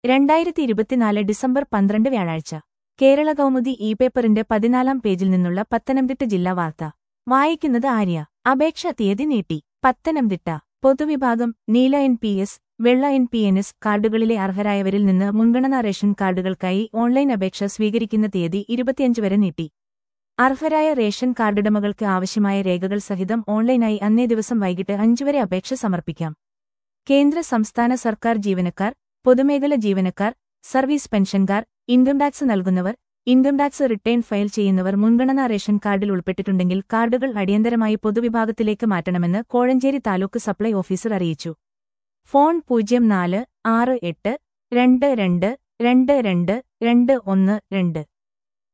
രണ്ടായിരത്തി ഇരുപത്തിനാല് ഡിസംബർ പന്ത്രണ്ട് വ്യാഴാഴ്ച കേരള കൗമുദി ഇ പേപ്പറിന്റെ പതിനാലാം പേജിൽ നിന്നുള്ള പത്തനംതിട്ട ജില്ലാ വാർത്ത വായിക്കുന്നത് ആര്യ അപേക്ഷ തീയതി നീട്ടി പത്തനംതിട്ട പൊതുവിഭാഗം നീല എൻ പി എസ് വെള്ള എൻ പി എൻ എസ് കാർഡുകളിലെ അർഹരായവരിൽ നിന്ന് മുൻഗണനാ റേഷൻ കാർഡുകൾക്കായി ഓൺലൈൻ അപേക്ഷ സ്വീകരിക്കുന്ന തീയതി ഇരുപത്തിയഞ്ച് വരെ നീട്ടി അർഹരായ റേഷൻ കാർഡുടമകൾക്ക് ആവശ്യമായ രേഖകൾ സഹിതം ഓൺലൈനായി അന്നേ ദിവസം വൈകിട്ട് അഞ്ചു വരെ അപേക്ഷ സമർപ്പിക്കാം കേന്ദ്ര സംസ്ഥാന സർക്കാർ ജീവനക്കാർ പൊതുമേഖല ജീവനക്കാർ സർവീസ് പെൻഷൻകാർ ഇൻകം ടാക്സ് നൽകുന്നവർ ഇൻകം ടാക്സ് റിട്ടേൺ ഫയൽ ചെയ്യുന്നവർ മുൻഗണനാ റേഷൻ കാർഡിൽ ഉൾപ്പെട്ടിട്ടുണ്ടെങ്കിൽ കാർഡുകൾ അടിയന്തരമായി പൊതുവിഭാഗത്തിലേക്ക് മാറ്റണമെന്ന് കോഴഞ്ചേരി താലൂക്ക് സപ്ലൈ ഓഫീസർ അറിയിച്ചു ഫോൺ പൂജ്യം നാല് ആറ് എട്ട് രണ്ട് രണ്ട് രണ്ട് രണ്ട് രണ്ട് ഒന്ന് രണ്ട്